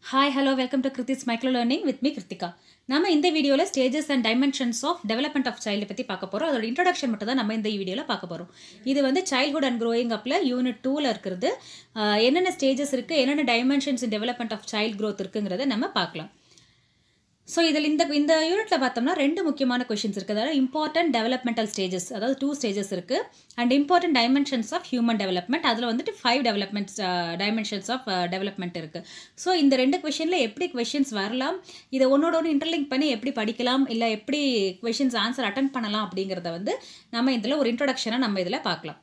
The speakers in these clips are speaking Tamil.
hi hello welcome to Kiruthi's micro learning with me Kiruthika நம்ம இந்த வீடியோவில் stages and dimensions of development of child பற்றி பார்க்க போகிறோம் அதோட இன்ட்ரடக்ஷன் மட்டும் தான் நம்ம இந்த வீடியோவில் பார்க்க போகிறோம் இது வந்து சைல்ட்ஹுட் அண்ட் க்ரோயிங் அப்பில் யூனிட் டூவில் இருக்கிறது ஆஹ் என்னென்ன ஸ்டேஜஸ் இருக்குது என்னென்ன dimensions in development of child growth இருக்குங்கிறத நம்ம பார்க்கலாம் ஸோ இதில் இந்த இந்த யூனிட்டில் பார்த்தோம்னா ரெண்டு முக்கியமான கொஷின்ஸ் இருக்குது அதாவது இம்பார்ட்டன்ட் டெவலப்மெண்டல் ஸ்டேஜஸ் அதாவது டூ ஸ்டேஜஸ் இருக்குது and important dimensions of human development அதில் வந்துட்டு five developments dimensions of development இருக்குது ஸோ இந்த ரெண்டு கொஷினில் எப்படி கொஷின்ஸ் வரலாம் இதை ஒன்னோட ஒன்று இன்டர்லிங்க் பண்ணி எப்படி படிக்கலாம் இல்லை எப்படி கொஷின்ஸ் ஆன்சர் அட்டன் பண்ணலாம் அப்படிங்கிறத வந்து நம்ம இதில் ஒரு இன்ட்ரொடக்ஷனாக நம்ம இதில் பார்க்கலாம்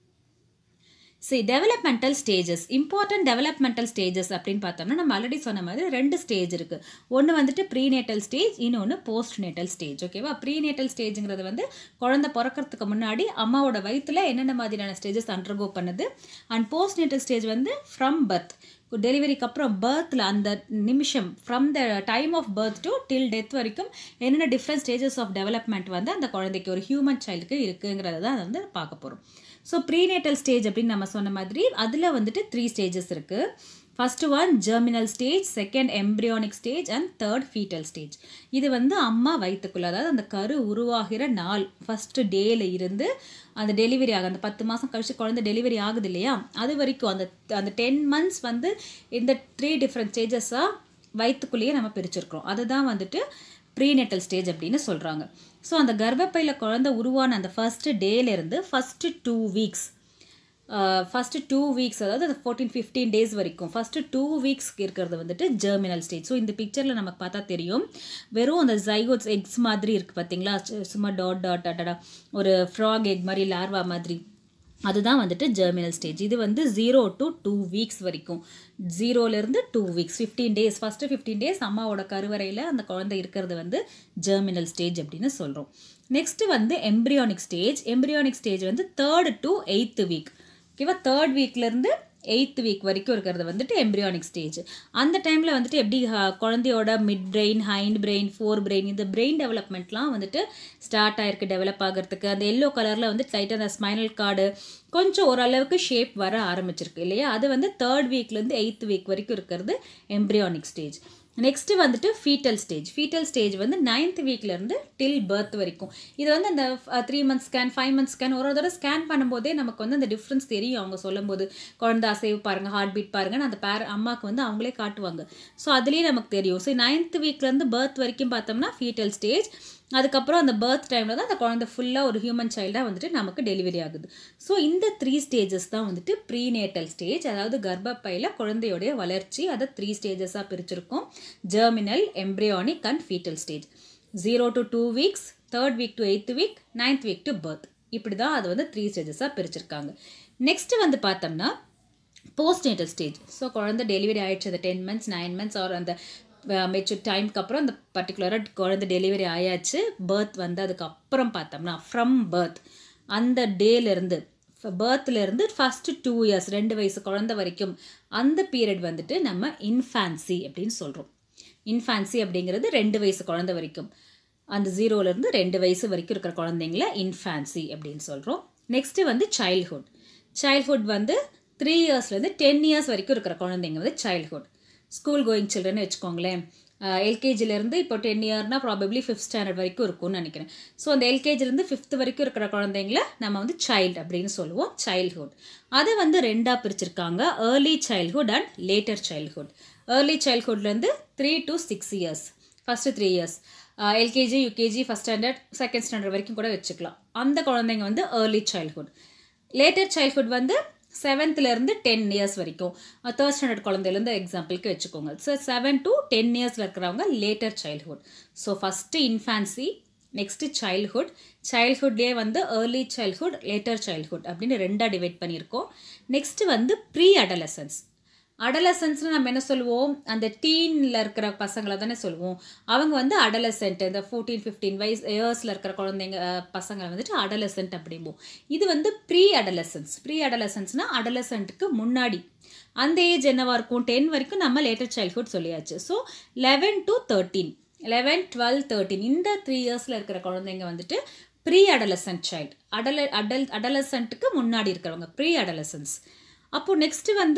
சி developmental stages important developmental stages அப்படின்னு பார்த்தோம்னா நம்ம ஆல்ரெடி சொன்ன மாதிரி ரெண்டு ஸ்டேஜ் இருக்குது ஒன்று வந்துட்டு ப்ரீநேட்டல் ஸ்டேஜ் இன்னொன்று போஸ்ட் நேட்டல் ஸ்டேஜ் ஓகேவா ப்ரீநேட்டல் ஸ்டேஜுங்கிறது வந்து குழந்தை பிறக்கிறதுக்கு முன்னாடி அம்மாவோட வயிற்றில் என்னென்ன மாதிரியான ஸ்டேஜஸ் அண்டர்கோ பண்ணுது அண்ட் போஸ்ட் நேட்டல் ஸ்டேஜ் வந்து ஃப்ரம் பர்த் டெலிவரிக்கு அப்புறம் பர்த்தில் அந்த நிமிஷம் from the time of birth to till death வரைக்கும் என்னென்ன டிஃப்ரெண்ட் ஸ்டேஜஸ் ஆஃப் டெவலப்மெண்ட் வந்து அந்த குழந்தைக்கு ஒரு ஹியூமன் சைல்டுக்கு இருக்குங்கிறத தான் வந்து பார்க்க போகிறோம் ஸோ ப்ரீநேட்டல் ஸ்டேஜ் அப்படின்னு நம்ம சொன்ன மாதிரி அதில் வந்துட்டு த்ரீ ஸ்டேஜஸ் இருக்குது first one germinal stage second embryonic stage and third foetal stage இது வந்து அம்மா வயிற்றுக்குள்ள அதாவது அந்த கரு உருவாகிற நாள் ஃபஸ்ட்டு டேல இருந்து அந்த டெலிவரி ஆக அந்த பத்து மாதம் கழிச்சு குழந்தை டெலிவரி ஆகுது இல்லையா அது வரைக்கும் அந்த அந்த டென் மந்த்ஸ் வந்து இந்த த்ரீ டிஃப்ரெண்ட் ஸ்டேஜஸாக வயிற்றுக்குள்ளேயே நம்ம பிரிச்சிருக்கிறோம் அதுதான் வந்துட்டு ப்ரீநெட்டல் ஸ்டேஜ் அப்படின்னு சொல்கிறாங்க ஸோ அந்த கர்ப்பப்பையில் குழந்தை உருவான அந்த ஃபஸ்ட்டு டேலேருந்து first two weeks first two weeks அதாவது அந்த ஃபோர்டீன் ஃபிஃப்டீன் டேஸ் வரைக்கும் ஃபஸ்ட்டு டூ வீக்ஸ்க்கு இருக்கிறது வந்துட்டு ஜெர்மினல் ஸ்டேஜ் ஸோ இந்த பிக்சரில் நமக்கு பார்த்தா தெரியும் வெறும் அந்த ஜைகோட்ஸ் எக்ஸ் மாதிரி இருக்குது பார்த்தீங்களா சு- சும்மா டாட் டாட் டாட்டா ஒரு ஃப்ராக் எக் மாதிரி லார்வா மாதிரி அதுதான் வந்துட்டு ஜெர்மினல் ஸ்டேஜ் இது வந்து ஜீரோ டு டூ வீக்ஸ் வரைக்கும் ஜீரோலேருந்து two weeks fifteen days first fifteen days அம்மாவோட கருவறையில் அந்த குழந்தை இருக்கிறது வந்து ஜெர்மினல் ஸ்டேஜ் அப்படின்னு சொல்கிறோம் நெக்ஸ்ட்டு வந்து எம்ப்ரியானிக் ஸ்டேஜ் எம்ப்ரியானிக் ஸ்டேஜ் வந்து தேர்டு டு எயித்து வீக் ஓகேவா தேர்ட் வீக்லேருந்து எயித்து வீக் வரைக்கும் இருக்கிறது வந்துட்டு எம்ப்ரியானிக் ஸ்டேஜ் அந்த டைமில் வந்துட்டு எப்படி அஹ், குழந்தையோட mid brain hind brain fore brain இந்த பிரெயின் டெவலப்மெண்ட்லாம் வந்துட்டு ஸ்டார்ட் ஆயிருக்கு டெவலப் ஆகிறதுக்கு அந்த எல்லோ கலரில் வந்து லைட்டாக அந்த ஸ்மைனல் கார்டு கொஞ்சம் ஓரளவுக்கு ஷேப் வர ஆரம்பிச்சிருக்கு இல்லையா அது வந்து தேர்ட் வீக்லேருந்து எயித்து வீக் வரைக்கும் இருக்கிறது எம்ப்ரியானிக் ஸ்டேஜ் நெக்ஸ்ட்டு வந்துட்டு ஃபீட்டல் ஸ்டேஜ் ஃபீட்டல் ஸ்டேஜ் வந்து நைன்த் வீக்லேருந்து டில் பர்த் வரைக்கும் இது வந்து அந்த three months scan five months scan ஒரு ஒரு தடவை ஸ்கேன் பண்ணும்போதே நமக்கு வந்து அந்த டிஃப்ரென்ஸ் தெரியும் அவங்க சொல்லும்போது குழந்தை அசைவு பாருங்கள் ஹார்ட் பீட் பாருங்கன்னு அந்த பேர அம்மாவுக்கு வந்து அவங்களே காட்டுவாங்க ஸோ அதுலேயே நமக்கு தெரியும் ஸோ நைன்த் வீக்லேருந்து பர்த் வரைக்கும் பார்த்தோம்னா ஃபீட்டல் ஸ்டேஜ் அதுக்கப்புறம் அந்த பர்த் டைமில் தான் அந்த குழந்தை ஃபுல்லாக ஒரு ஹியூமன் சைல்டாக வந்துட்டு நமக்கு டெலிவரி ஆகுது ஸோ இந்த த்ரீ ஸ்டேஜஸ் தான் வந்துட்டு ப்ரீநேட்டல் ஸ்டேஜ் அதாவது கர்ப்பப்பையில் குழந்தையோடைய வளர்ச்சி அதை த்ரீ ஸ்டேஜஸாக பிரிச்சிருக்கோம் germinal embryonic and foetal stage zero to two weeks third week to eighth week ninth week to birth இப்படி தான் அது வந்து த்ரீ ஸ்டேஜஸாக பிரிச்சிருக்காங்க நெக்ஸ்ட் வந்து பார்த்தோம்னா போஸ்ட்நேட்டல் ஸ்டேஜ் ஸோ குழந்தை டெலிவரி ஆயிடுச்சு அந்த ten months nine months or அந்த மெச்சூர் டைம்க்கு அப்புறம் அந்த பர்டிகுலராக குழந்தை டெலிவரி ஆயாச்சு பர்த் வந்து அதுக்கப்புறம் பார்த்தோம்னா ஃப்ரம் பர்த் அந்த டேலேருந்து பர்த்லேருந்து ஃபஸ்ட்டு டூ இயர்ஸ் ரெண்டு வயசு குழந்தை வரைக்கும் அந்த பீரியட் வந்துட்டு நம்ம இன்ஃபான்சி அப்படின்னு சொல்கிறோம் இன்ஃபான்சி அப்படிங்கிறது ரெண்டு வயசு குழந்தை வரைக்கும் அந்த ஜீரோலேருந்து ரெண்டு வயசு வரைக்கும் இருக்கிற குழந்தைங்கள இன்ஃபான்சி அப்படின்னு சொல்கிறோம் நெக்ஸ்ட்டு வந்து சைல்ட்ஹுட் சைல்ட்ஹுட் வந்து த்ரீ இயர்ஸ்லேருந்து டென் இயர்ஸ் வரைக்கும் இருக்கிற குழந்தைங்க வந்து சைல்ட்ஹுட் ஸ்கூல் கோயிங் சில்ட்ரன் வச்சுக்கோங்களேன் எல்கேஜிலேருந்து இப்போ டென் இயர்னா ப்ராபப்ளி ஃபிஃப்த் ஸ்டாண்டர்ட் வரைக்கும் இருக்கும்னு நினைக்கிறேன் ஸோ அந்த எல்கேஜிலேருந்து ஃபிஃப்த் வரைக்கும் இருக்கிற குழந்தைங்கள நம்ம வந்து சைல்டு அப்படின்னு சொல்லுவோம் சைல்ட்ஹுட் அதை வந்து ரெண்டாக பிரிச்சிருக்காங்க early childhood and later childhood early சைல்ட்ஹுட்லேருந்து three to six years first three years LKG UKG first standard second standard வரைக்கும் கூட வச்சுக்கலாம் அந்த குழந்தைங்க வந்து ஏர்லி சைல்ட்ஹுட் லேட்டர் சைல்ட்ஹுட் வந்து செவன்த்லேருந்து டென் இயர்ஸ் வரைக்கும் தேர்ட் ஸ்டாண்டர்ட் குழந்தைலேருந்து எக்ஸாம்பிளுக்கு வச்சுக்கோங்க ஸோ செவன் டு டென் இயர்ஸில் இருக்கிறவங்க later childhood so first infancy next childhood சைல்ட்ஹுட்லேயே வந்து ஏர்லி சைல்ட்ஹுட் லேட்டர் சைல்ட்ஹுட் அப்படின்னு ரெண்டாக டிவைட் பண்ணியிருக்கோம் நெக்ஸ்ட்டு வந்து ப்ரீ அடலசன்ஸ் அடலசன்ஸ்னு நம்ம என்ன சொல்லுவோம் அந்த டீனில் இருக்கிற பசங்களை தானே சொல்லுவோம் அவங்க வந்து அடலசென்ட் இந்த ஃபோர்டீன் ஃபிஃப்டீன் வயசு இயர்ஸில் இருக்கிற குழந்தைங்க அஹ், பசங்களை வந்துட்டு அடலசென்ட் அப்படிம்போம் இது வந்து ப்ரீ அடலசன்ஸ் ப்ரீ அடலசன்ஸ்னா அடலசென்ட்டுக்கு முன்னாடி அந்த ஏஜ் என்னவா இருக்கும் டென் வரைக்கும் நம்ம லேட்டர் சைல்ட்ஹுட் சொல்லியாச்சு so eleven to thirteen eleven twelve thirteen இந்த த்ரீ இயர்ஸில் இருக்கிற குழந்தைங்க வந்துட்டு ப்ரீ அடலசன்ட் சைல்டு அடல அடல் அடலசன்ட்டுக்கு முன்னாடி இருக்கிறவங்க ப்ரீ அடலசன்ஸ் அப்போ நெக்ஸ்ட் வந்து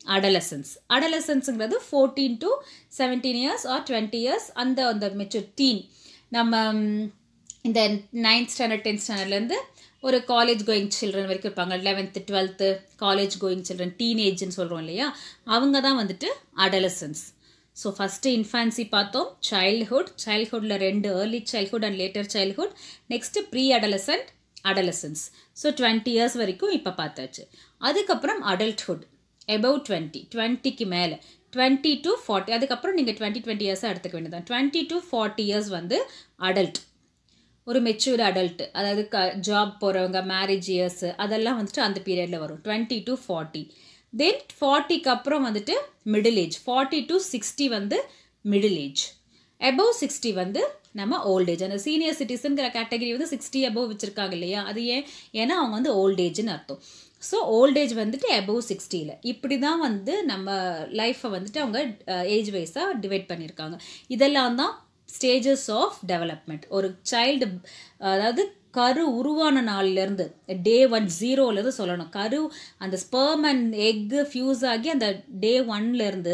அடலசன்ஸ் அடலசன்ஸுங்கிறது fourteen to seventeen years or twenty years அந்த அந்த மெச்சூர் டீன் நம்ம ம், இந்த நைன்த் ஸ்டாண்டர்ட் டென்த் ஸ்டாண்டர்ட்லேருந்து ஒரு காலேஜ் கோயிங் சில்ட்ரன் வரைக்கும் இருப்பாங்க eleventh twelfth college going children டீனேஜ்னு சொல்கிறோம் இல்லையா அவங்க தான் வந்துட்டு அடலசன்ஸ் ஸோ ஃபஸ்ட்டு இன்ஃபான்சி பார்த்தோம் சைல்ட்ஹுட் சைல்ட்ஹுட்டில் ரெண்டு early childhood and later childhood next pre adolescent adolescence so twenty years வரைக்கும் இப்போ பார்த்தாச்சு அதுக்கப்புறம் அடல்ட்ஹுட் எபவ் டுவெண்ட்டி டுவெண்ட்டிக்கு மேலே டுவெண்ட்டி டு ஃபார்ட்டி அதுக்கப்புறம் நீங்கள் டுவெண்ட்டி டுவெண்ட்டி இயர்ஸாக எடுத்துக்க வேண்டியதான் டுவெண்ட்டி டு ஃபார்ட்டி இயர்ஸ் வந்து அடல்ட் ஒரு மெச்சூர் அடல்ட் அதாவது க ஜாப் போகிறவங்க மேரேஜ் இயர்ஸ் அதெல்லாம் வந்துட்டு அந்த பீரியடில் வரும் டுவெண்ட்டி டு ஃபார்ட்டி தென் ஃபார்ட்டிக்கு அப்புறம் வந்துட்டு middle age forty to sixty வந்து மிடில் ஏஜ் above சிக்ஸ்டி வந்து நம்ம ஓல்ட் ஏஜ் அந்த சீனியர் சிட்டிசன்கிற கேட்டகரி வந்து சிக்ஸ்டி above வச்சுருக்காங்க இல்லையா அது ஏன் ஏன்னா அவங்க வந்து ஓல்ட் ஏஜ்னு அர்த்தம் ஸோ ஓல்ட் ஏஜ் வந்துட்டு above சிக்ஸ்டியில் இப்படி தான் வந்து நம்ம லைஃப்பை வந்துட்டு அவங்க ஏஜ் வைஸாக டிவைட் பண்ணியிருக்காங்க இதெல்லாம் தான் ஸ்டேஜஸ் ஆஃப் டெவலப்மெண்ட் ஒரு சைல்டு அதாவது கரு உருவான நாள்லேருந்து டே ஒன் ஜீரோலேருந்து சொல்லணும் கரு அந்த ஸ்பெர்ம் அண்ட் எக்கு ஃபியூஸ் ஆகி அந்த டே ஒன்லேருந்து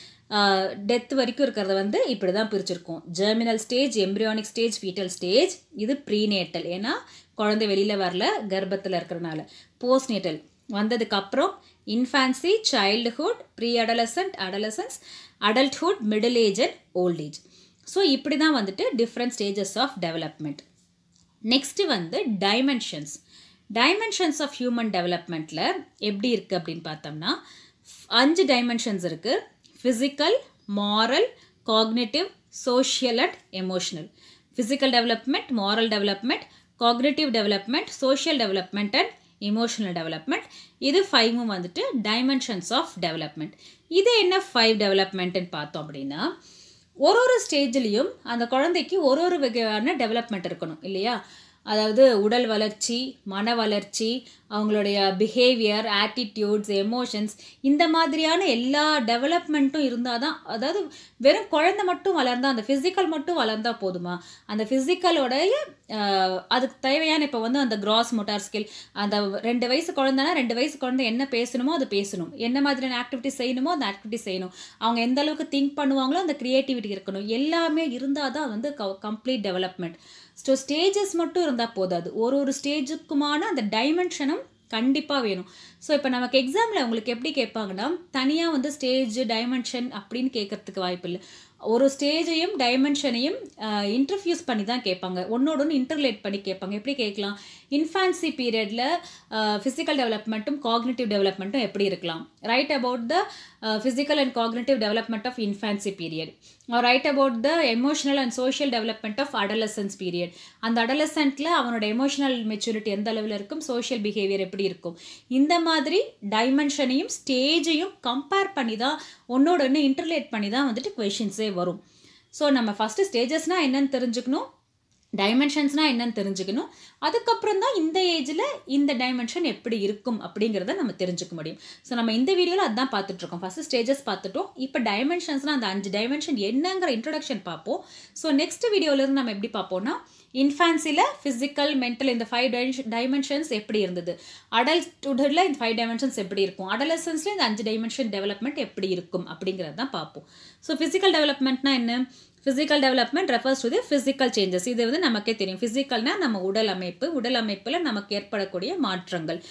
டெத் வரைக்கும் இருக்கிறத வந்து இப்படி தான் பிரிச்சிருக்கோம் germinal stage embryonic stage foetal stage இது ப்ரீநேட்டல் ஏன்னா குழந்தை வெளியில் வரல கர்ப்பத்தில் இருக்கிறனால போஸ்ட்நேட்டல் வந்ததுக்கு அப்புறம் infancy childhood pre adolescent adolescence adulthood middle age and old age so இப்படி தான் வந்துட்டு different stages of development next வந்து டைமென்ஷன்ஸ் டைமென்ஷன்ஸ் ஆஃப் ஹியூமன் டெவலப்மெண்ட்டில் எப்படி இருக்குது அப்படின்னு பார்த்தோம்னா அஞ்சு டைமென்ஷன்ஸ் இருக்குது physical moral cognitive social and emotional physical development moral development cognitive development social development and emotional development இது ஃபைவும் வந்துட்டு டைமென்ஷன்ஸ் ஆஃப் டெவலப்மெண்ட் இது என்ன ஃபைவ் டெவலப்மெண்ட்டுன்னு பார்த்தோம் அப்படின்னா ஒரு ஒரு ஸ்டேஜ்லேயும் அந்த குழந்தைக்கு ஒரு ஒரு வகையான டெவலப்மெண்ட் இருக்கணும் இல்லையா அதாவது உடல் வளர்ச்சி மன வளர்ச்சி அவங்களுடைய பிஹேவியர் ஆட்டிடியூட்ஸ் எமோஷன்ஸ் இந்த மாதிரியான எல்லா டெவலப்மெண்ட்டும் இருந்தால் தான் அதாவது வெறும் குழந்தை மட்டும் வளர்ந்தா அந்த ஃபிசிக்கல் மட்டும் வளர்ந்தா போதுமா அந்த ஃபிசிக்கலோடைய அதுக்கு தேவையான இப்போ வந்து அந்த கிராஸ் மோட்டார் ஸ்கில் அந்த ரெண்டு வயசு குழந்தைனா ரெண்டு வயசு குழந்தை என்ன பேசணுமோ அது பேசணும் என்ன மாதிரியான ஆக்டிவிட்டி செய்யணுமோ அந்த ஆக்டிவிட்டி செய்யணும் அவங்க எந்த அளவுக்கு திங்க் பண்ணுவாங்களோ அந்த க்ரியேட்டிவிட்டி இருக்கணும் எல்லாமே இருந்தால் தான் வந்து கம்ப்ளீட் டெவலப்மெண்ட் ஸோ ஸ்டேஜஸ் மட்டும் இருந்தால் போதாது ஒரு ஒரு ஸ்டேஜுக்குமான அந்த டைமென்ஷனும் கண்டிப்பாக வேணும் ஸோ இப்போ நமக்கு எக்ஸாமில் உங்களுக்கு எப்படி கேட்பாங்கன்னா தனியாக வந்து ஸ்டேஜ் டைமென்ஷன் அப்படின்னு கேட்கறதுக்கு வாய்ப்பு இல்லை ஒரு ஸ்டேஜையும் டைமென்ஷனையும் இன்டர்ஃபியூஸ் பண்ணி தான் கேட்பாங்க ஒன்னோட ஒன்று இன்டர்லேட் பண்ணி கேட்பாங்க எப்படி கேட்கலாம் இன்ஃபான்சி பீரியடில் ஃபிசிக்கல் டெவலப்மெண்ட்டும் காக்னேட்டிவ் டெவலப்மெண்ட்டும் எப்படி இருக்கலாம் write about the physical and cognitive development of infancy period write about the emotional and social development of adolescence period அந்த அடலசன்ட்டில் அவனோட எமோஷனல் மெச்சூரிட்டி எந்த அளவில் இருக்கும் சோஷியல் பிஹேவியர் எப்படி இருக்கும் இந்த மாதிரி டைமென்ஷனையும் ஸ்டேஜையும் கம்பேர் பண்ணி தான் ஒன்னோட ஒன்று இன்டர்லேட் பண்ணி தான் வந்துட்டு கொஷின்ஸே வரும் ஸோ நம்ம ஃபஸ்ட்டு ஸ்டேஜஸ்னால் என்னன்னு தெரிஞ்சுக்கணும் டைமென்ஷன்ஸ்னால் என்னன்னு தெரிஞ்சுக்கணும் அதுக்கப்புறம் தான் இந்த ஏஜில் இந்த டைமென்ஷன் எப்படி இருக்கும் அப்படிங்கிறத நம்ம தெரிஞ்சுக்க முடியும் ஸோ நம்ம இந்த வீடியோவில் அதான் பார்த்துட்ருக்கோம் ஃபஸ்ட்டு ஸ்டேஜஸ் பார்த்துட்டோம் இப்போ டைமென்ஷன்ஸ்னால் அந்த அஞ்சு டைமென்ஷன் என்னங்கிற இன்ட்ரடக்ஷன் பார்ப்போம் ஸோ நெக்ஸ்ட் வீடியோவிலேருந்து நம்ம எப்படி பார்ப்போம்னா இன்ஃபான்சியில் ஃபிசிக்கல் மென்டல் இந்த ஃபைவ் டைமென்ஷன்ஸ் எப்படி இருந்தது அடல்ட்ஹுட்டில் இந்த ஃபைவ் டைமென்ஷன்ஸ் எப்படி இருக்கும் அடலசன்ஸில் இந்த அஞ்சு டைமென்ஷன் டெவலப்மெண்ட் எப்படி இருக்கும் அப்படிங்கிறது தான் பார்ப்போம் ஸோ ஃபிசிக்கல் டெவலப்மெண்ட்னா என்ன physical development refers to the physical changes இது வந்து நமக்கே தெரியும் ஃபிசிக்கல்னா நம்ம உடல் அமைப்பு உடல் அமைப்பில் நமக்கு ஏற்படக்கூடிய மாற்றங்கள்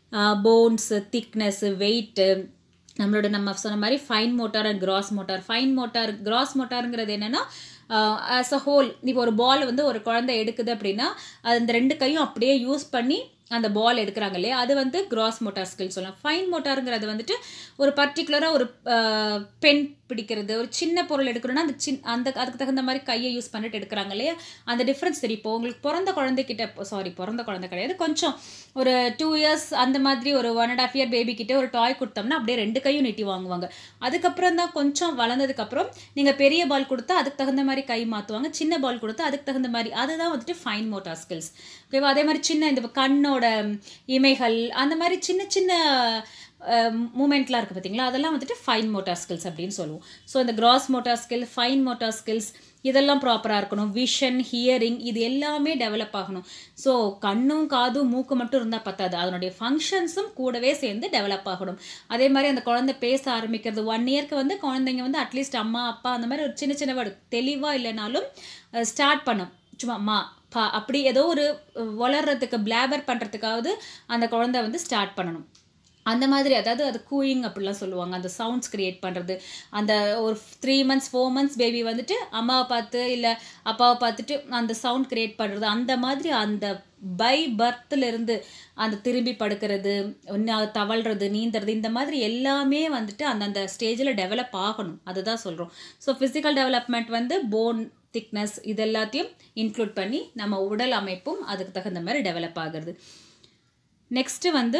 போன்ஸு திக்னஸ்ஸு வெயிட்டு நம்மளோட நம்ம சொன்ன மாதிரி fine motor and gross motor fine motor gross மோட்டாருங்கிறது என்னென்னா ஆஸ் அ ஹோல் இப்போ ஒரு பால் வந்து ஒரு குழந்தை எடுக்குது அப்படின்னா அது அந்த ரெண்டு கையும் அப்படியே யூஸ் பண்ணி அந்த பால் எடுக்கிறாங்க இல்லையா அது வந்து கிராஸ் மோட்டார் ஸ்கில் சொல்லலாம் ஃபைன் மோட்டாருங்கிறது வந்துட்டு ஒரு பர்டிகுலராக ஒரு பென் பிடிக்கிறது ஒரு சின்ன பொருள் எடுக்கணும்னா அந்த சின் அந்த அதுக்கு தகுந்த மாதிரி கையை யூஸ் பண்ணிட்டு எடுக்கிறாங்க இல்லையா அந்த டிஃப்ரென்ஸ் தெரியும் இப்போ உங்களுக்கு பிறந்த குழந்தைகிட்ட சாரி பிறந்த குழந்தை கிடையாது கொஞ்சம் ஒரு டூ இயர்ஸ் அந்த மாதிரி ஒரு one and half year baby கிட்ட ஒரு டாய் கொடுத்தோம்னா அப்படியே ரெண்டு கையும் நீட்டி வாங்குவாங்க அதுக்கப்புறம் தான் கொஞ்சம் வளர்ந்ததுக்கப்புறம் நீங்கள் பெரிய பால் கொடுத்தா அதுக்கு தகுந்த மாதிரி கை மாற்றுவாங்க சின்ன பால் கொடுத்தா அதுக்கு தகுந்த மாதிரி அதுதான் வந்துட்டு ஃபைன் மோட்டார் ஸ்கில்ஸ் ஓகேவா அதே மாதிரி சின்ன இந்த கண்ணோட இமைகள் அந்த மாதிரி சின்ன சின்ன மூமெண்ட்லாம் இருக்குது பார்த்தீங்களா அதெல்லாம் வந்துட்டு ஃபைன் மோட்டார் ஸ்கில்ஸ் அப்படின்னு சொல்லுவோம் ஸோ இந்த gross motor skill fine motor skills இதெல்லாம் ப்ராப்பராக இருக்கணும் விஷன் ஹியரிங் இது எல்லாமே டெவலப் ஆகணும் ஸோ கண்ணும் காதும் மூக்கு மட்டும் இருந்தால் பத்தாது அதனுடைய ஃபங்க்ஷன்ஸும் கூடவே சேர்ந்து டெவலப் ஆகணும் அதே மாதிரி அந்த குழந்தை பேச ஆரம்பிக்கிறது ஒன் இயர்க்கு வந்து குழந்தைங்க வந்து அட்லீஸ்ட் அம்மா அப்பா அந்த மாதிரி ஒரு சின்ன சின்ன வேர்டு தெளிவாக இல்லைனாலும் ஸ்டார்ட் பண்ணும் சும்மா மா பா அப்படி ஏதோ ஒரு வளர்றதுக்கு பிளாபர் பண்ணுறதுக்காவது அந்த குழந்தை வந்து ஸ்டார்ட் பண்ணணும் அந்த மாதிரி அதாவது அது கூயிங் அப்படிலாம் சொல்லுவாங்க அந்த சவுண்ட்ஸ் க்ரியேட் பண்ணுறது அந்த ஒரு three months four months baby வந்துட்டு அம்மாவை பார்த்து இல்லை அப்பாவை பார்த்துட்டு அந்த சவுண்ட் க்ரியேட் பண்ணுறது அந்த மாதிரி அந்த பை பர்த்லேருந்து அந்த திரும்பி படுக்கிறது ஒன்று தவழ்றது நீந்துறது இந்த மாதிரி எல்லாமே வந்துட்டு அந்தந்த ஸ்டேஜில் டெவலப் ஆகணும் அதுதான் சொல்கிறோம் ஸோ ஃபிசிக்கல் டெவலப்மெண்ட் வந்து போன் திக்னஸ் இது எல்லாத்தையும் இன்க்ளூட் பண்ணி நம்ம உடல் அமைப்பும் அதுக்கு தகுந்த மாதிரி டெவலப் ஆகுறது நெக்ஸ்ட்டு வந்து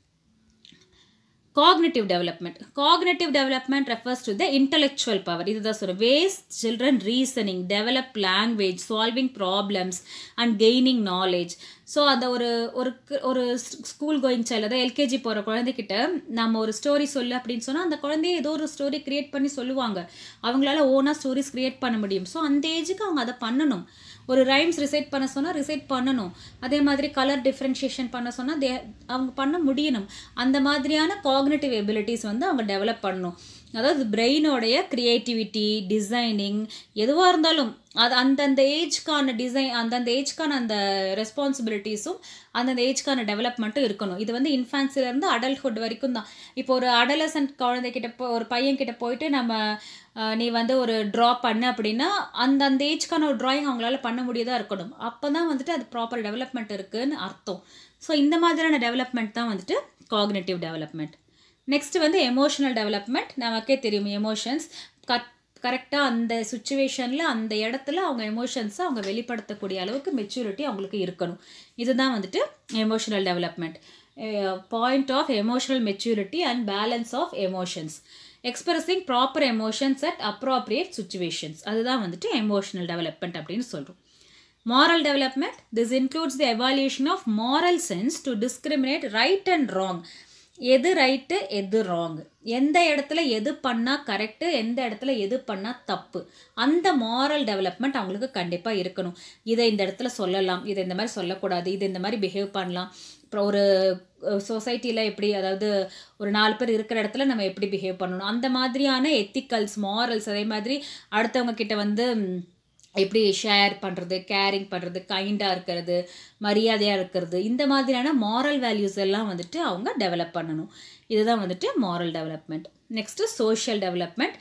cognitive development cognitive development refers to the intellectual power இதுதான் சொல்கிறேன் ways children reasoning develop language solving problems and gaining knowledge so அந்த ஒரு ஒரு ஒரு ஸ்கூல் கோயிங் சைல்டு அதாவது எல்கேஜி போகிற குழந்தைகிட்ட நம்ம ஒரு ஸ்டோரி சொல்லு அப்படின்னு சொன்னால் அந்த குழந்தைய ஏதோ ஒரு ஸ்டோரி க்ரியேட் பண்ணி சொல்லுவாங்க அவங்களால ஓனாக ஸ்டோரிஸ் க்ரியேட் பண்ண முடியும் ஸோ அந்த ஏஜுக்கு அவங்க அதை பண்ணணும் ஒரு ரைம்ஸ் ரிசைட் பண்ண சொன்னால் ரிசைட் பண்ணணும் அதே மாதிரி கலர் டிஃப்ரென்ஷியேஷன் பண்ண சொன்னால் தே அவங்க பண்ண முடியணும் அந்த மாதிரியான காக்னேட்டிவ் எபிலிட்டிஸ் வந்து அவங்க டெவலப் பண்ணணும் அதாவது பிரெயினோடைய க்ரியேட்டிவிட்டி டிசைனிங் எதுவாக இருந்தாலும் அது அந்தந்த ஏஜ்க்கான டிசைன் அந்தந்த ஏஜ்க்கான அந்த ரெஸ்பான்சிபிலிட்டிஸும் அந்தந்த ஏஜ்க்கான டெவலப்மெண்ட்டும் இருக்கணும் இது வந்து இன்ஃபான்சிலேருந்து அடல்ட்ஹுட் வரைக்கும் தான் இப்போ ஒரு அடலசன்ட் குழந்தைகிட்ட போ ஒரு பையன்கிட்ட போயிட்டு நம்ம நீ வந்து ஒரு ட்ரா பண்ண அப்படின்னா அந்த அந்த ஏஜ்க்கான ஒரு ட்ராயிங் அவங்களால பண்ண முடியதாக இருக்கணும் அப்போ தான் வந்துட்டு அது ப்ராப்பர் டெவலப்மெண்ட் இருக்குதுன்னு அர்த்தம் ஸோ இந்த மாதிரியான டெவலப்மெண்ட் தான் வந்துட்டு காக்னேட்டிவ் டெவலப்மெண்ட் நெக்ஸ்ட் வந்து எமோஷனல் டெவலப்மெண்ட் நமக்கே தெரியும் எமோஷன்ஸ் கட் கரெக்டாக அந்த சுச்சுவேஷனில் அந்த இடத்துல அவங்க எமோஷன்ஸை அவங்க வெளிப்படுத்தக்கூடிய அளவுக்கு மெச்சூரிட்டி அவங்களுக்கு இருக்கணும் இதுதான் வந்துட்டு emotional development point of emotional maturity and balance of emotions expressing proper emotions at appropriate situations அதுதான் வந்துட்டு எமோஷனல் டெவலப்மெண்ட் அப்படின்னு சொல்கிறோம் moral development this includes the evolution of moral sense to discriminate right and wrong எது ரைட்டு எது ராங் எந்த இடத்துல எது பண்ணால் கரெக்டு எந்த இடத்துல எது பண்ணால் தப்பு அந்த மாரல் டெவலப்மெண்ட் அவங்களுக்கு கண்டிப்பாக இருக்கணும் இதை இந்த இடத்துல சொல்லலாம் இதை இந்த மாதிரி சொல்லக்கூடாது இது இந்த மாதிரி பிஹேவ் பண்ணலாம் அப்புறம் ஒரு சொசைட்டியில் எப்படி அதாவது ஒரு நாலு பேர் இருக்கிற இடத்துல நம்ம எப்படி பிஹேவ் பண்ணணும் அந்த மாதிரியான எத்திக்கல்ஸ் மாரல்ஸ் அதே மாதிரி அடுத்தவங்க கிட்ட வந்து எப்படி ஷேர் பண்ணுறது கேரிங் பண்ணுறது கைண்டாக இருக்கிறது மரியாதையாக இருக்கிறது இந்த மாதிரியான மாரல் வேல்யூஸ் எல்லாம் வந்துட்டு அவங்க டெவலப் பண்ணணும் இதுதான் வந்துட்டு moral development next social development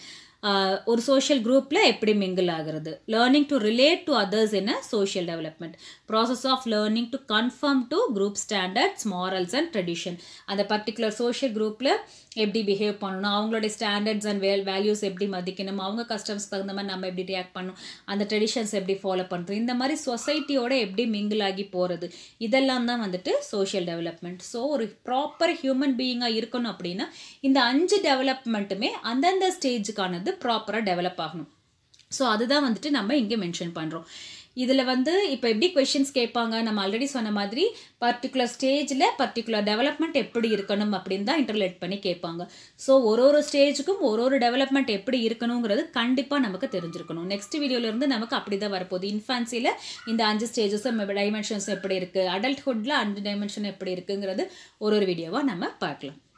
ஒரு சோஷியல் குரூப்பில் எப்படி மிங்கிள் ஆகிறது learning to relate to others in a social development process of learning to conform to group standards morals and tradition அந்த பர்டிகுலர் சோஷியல் குரூப்பில் எப்படி பிஹேவ் பண்ணணும் அவங்களுடைய ஸ்டாண்டர்ட்ஸ் அண்ட் வே வேல்யூஸ் எப்படி மதிக்கணும் அவங்க கஸ்டம்ஸ்க்கு தகுந்த மாதிரி நம்ம எப்படி ரியாக்ட் பண்ணணும் அந்த ட்ரெடிஷன்ஸ் எப்படி ஃபாலோ பண்ணுறது இந்த மாதிரி சொசைட்டியோட எப்படி மிங்கிள் ஆகி போகிறது இதெல்லாம் தான் வந்துட்டு சோஷியல் டெவலப்மெண்ட் ஸோ ஒரு ப்ராப்பர் ஹியூமன் பீயிங்காக இருக்கணும் அப்படின்னா இந்த அஞ்சு டெவலப்மெண்ட்டுமே அந்தந்த ஸ்டேஜுக்கானது ப்ராப்பராக டெவலப் ஆகணும் ஸோ அதுதான் வந்துட்டு நம்ம இங்கே மென்ஷன் பண்ணுறோம் இதில் வந்து இப்போ எப்படி கொஷின்ஸ் கேட்பாங்க நம்ம ஆல்ரெடி சொன்ன மாதிரி பர்டிகுலர் ஸ்டேஜில் பர்டிகுலர் டெவலப்மெண்ட் எப்படி இருக்கணும் அப்படின்னு தான் இன்டர்லேட் பண்ணி கேட்பாங்க ஸோ ஒரு ஒரு ஸ்டேஜுக்கும் ஒரு ஒரு டெவலப்மெண்ட் எப்படி இருக்கணுங்கிறது கண்டிப்பாக நமக்கு தெரிஞ்சிருக்கணும் நெக்ஸ்ட் வீடியோலேருந்து நமக்கு அப்படி தான் வரப்போகுது இன்ஃபான்சியில் இந்த அஞ்சு ஸ்டேஜஸும் டைமென்ஷன்ஸ் எப்படி இருக்குது அடல்ட்ஹுட்டில் அஞ்சு டைமென்ஷன் எப்படி இருக்குங்கிறது ஒரு ஒரு வீடியோவாக நம்ம பார்க்கலாம்